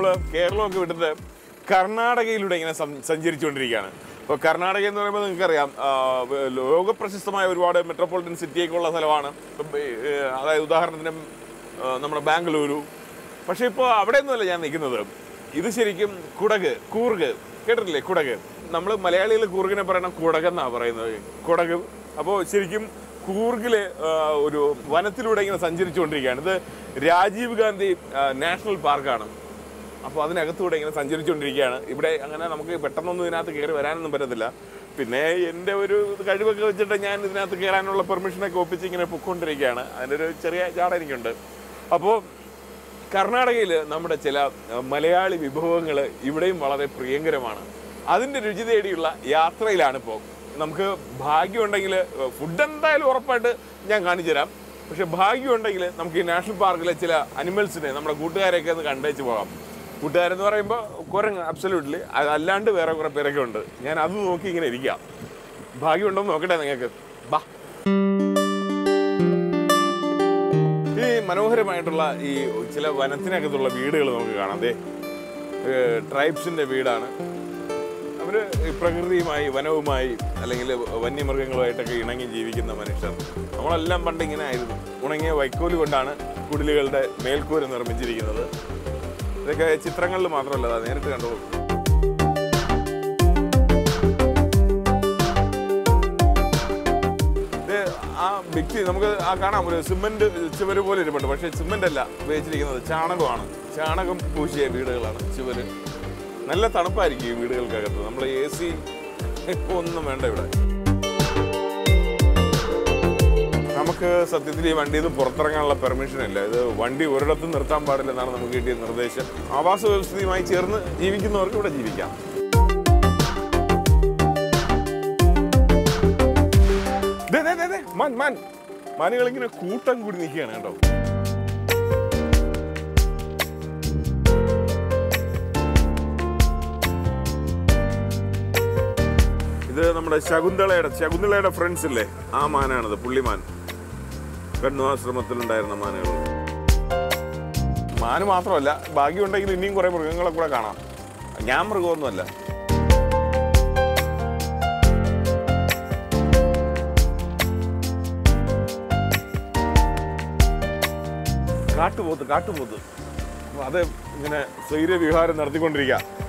നമ്മൾ കേരളമൊക്കെ വിട്ടിട്ട് കർണാടകയിലൂടെ ഇങ്ങനെ സം- സഞ്ചരിച്ചുകൊണ്ടിരിക്കുകയാണ് ഇപ്പോൾ കർണാടക എന്ന് പറയുമ്പോൾ നിങ്ങൾക്കറിയാം ആ, വ- ലോകപ്രശസ്തമായ ഒരുപാട് മെട്രോപൊളിറ്റൻ സിറ്റിയൊക്കെ ഉള്ള സ്ഥലമാണ് ഇപ്പം, ഏ, അതായത് ഉദാഹരണത്തിന് ആ, നമ്മുടെ ബാംഗ്ലൂരു പക്ഷെ ഇപ്പോൾ അവിടെയൊന്നുമല്ല ഞാൻ നിൽക്കുന്നത് ഇത് ശരിക്കും കുടക് കൂർഗ് കേട്ടിട്ടില്ലേ കുടക് നമ്മൾ മലയാളികൾ കൂർഗിനെ പറയണം കുടകെന്നാണ് പറയുന്നത് കുടക് അപ്പോൾ ശരിക്കും കൂർഗിലെ ആ, ഒരു വനത്തിലൂടെ ഇങ്ങനെ സഞ്ചരിച്ചുകൊണ്ടിരിക്കുകയാണ് ഇത് രാജീവ് ഗാന്ധി ആ, നാഷണൽ പാർക്കാണ് അപ്പോൾ അതിനകത്തൂടെ ഇങ്ങനെ സഞ്ചരിച്ചുകൊണ്ടിരിക്കുകയാണ് ഇവിടെ അങ്ങനെ നമുക്ക് പെട്ടെന്നൊന്നും ഇതിനകത്ത് കയറി വരാനൊന്നും പറ്റത്തില്ല പിന്നെ എൻ്റെ ഒരു കഴിവൊക്കെ വെച്ചിട്ട് ഞാൻ ഇതിനകത്ത് കയറാനുള്ള പെർമിഷനൊക്കെ ഒപ്പിച്ച് ഇങ്ങനെ പൊയ്ക്കൊണ്ടിരിക്കുകയാണ് അതിൻ്റെ ഒരു ചെറിയ ചാട എനിക്കുണ്ട് അപ്പോൾ കർണാടകയിൽ നമ്മുടെ ചില അഹ്, മലയാളി വിഭവങ്ങൾ ഇവിടെയും വളരെ പ്രിയങ്കരമാണ് അതിൻ്റെ രുചി തേടിയുള്ള യാത്രയിലാണ് ഇപ്പോൾ നമുക്ക് ഭാഗ്യമുണ്ടെങ്കിൽ ഫുഡ് എന്തായാലും ഉറപ്പായിട്ട് ഞാൻ കാണിച്ചു തരാം പക്ഷെ ഭാഗ്യമുണ്ടെങ്കിൽ നമുക്ക് ഈ നാഷണൽ പാർക്കിലെ ചില അനിമൽസിനെ നമ്മുടെ കൂട്ടുകാരെയൊക്കെ ഒന്ന് കണ്ടേച്ച് പോകാം കൂട്ടുകാരെന്ന് പറയുമ്പോൾ കുരങ്ങ് അബ്സല്യൂട്ട്ലി അതല്ലാണ്ട് വേറെ കുറേ പേരൊക്കെ ഉണ്ട് ഞാൻ അത് നോക്കി ഇങ്ങനെ ഇരിക്കാം ഭാഗ്യമുണ്ടോ എന്ന് നോക്കട്ടെ നിങ്ങൾക്ക് ബാ ഈ മനോഹരമായിട്ടുള്ള ഈ ചില വനത്തിനകത്തുള്ള വീടുകൾ നമുക്ക് കാണാം ദേ ട്രൈബ്സിന്റെ വീടാണ് അവര് ഈ പ്രകൃതിയുമായി വനവുമായി അല്ലെങ്കിൽ വന്യമൃഗങ്ങളുമായിട്ടൊക്കെ ഇണങ്ങി ജീവിക്കുന്ന മനുഷ്യർ നമ്മളെല്ലാം പണ്ട് ഇങ്ങനെ ആയിരുന്നു ഉണങ്ങിയ വൈക്കോല് കൊണ്ടാണ് കുടിലുകളുടെ മേൽക്കൂര നിർമ്മിച്ചിരിക്കുന്നത് ഇതൊക്കെ ചിത്രങ്ങളിൽ മാത്രമല്ല അതാ നേരിട്ട് കണ്ടോളൂ ഇത് ആ ഭിത്തി നമുക്ക് ആ കാണാം ഒരു സിമെന്റ് ചുവര് പോലെ ഇരിപ്പുണ്ട് പക്ഷേ സിമെന്റ് അല്ല ഉപയോഗിച്ചിരിക്കുന്നത് ചാണകമാണ് ചാണകം പൂശിയ വീടുകളാണ് ചുവര് നല്ല തണുപ്പായിരിക്കും ഈ വീടുകൾക്കകത്ത് നമ്മൾ എ സി ഒന്നും വേണ്ട ഇവിടെ നമുക്ക് സത്യത്തിൽ ഈ വണ്ടിയിൽ നിന്ന് പുറത്തിറങ്ങാനുള്ള പെർമിഷൻ ഇല്ല ഇത് വണ്ടി ഒരിടത്തും നിർത്താൻ പാടില്ലെന്നാണ് നമുക്ക് കിട്ടിയ നിർദ്ദേശം ആവാസ വ്യവസ്ഥയുമായി ചേർന്ന് ജീവിക്കുന്നവർക്ക് ഇവിടെ ജീവിക്കാം ദേ, ദേ, ദേ, ദേ, മാൻ മാൻ മാനുകൾ ഇങ്ങനെ കൂട്ടം കൂടി നിൽക്കുകയാണ് കേട്ടോ ഇത് നമ്മുടെ ശകുന്തളയുടെ ശകുന്തളയുടെ ഫ്രണ്ട്സ് ഇല്ലേ ആ മാനാണിത് പുള്ളിമാൻ കണ്ണുആശ്രമത്തിലുണ്ടായിരുന്ന മാനുകൾ മാന് മാത്രമല്ല ഭാഗ്യമുണ്ടെങ്കിൽ ഇനിയും കുറെ മൃഗങ്ങളെ കൂടെ കാണാം ഞാൻ മൃഗമൊന്നുമല്ല കാട്ടുപോത്ത് കാട്ടുപോത്ത് അപ്പൊ അത് ഇങ്ങനെ സ്വൈര്യവിഹാരം നടത്തിക്കൊണ്ടിരിക്കുക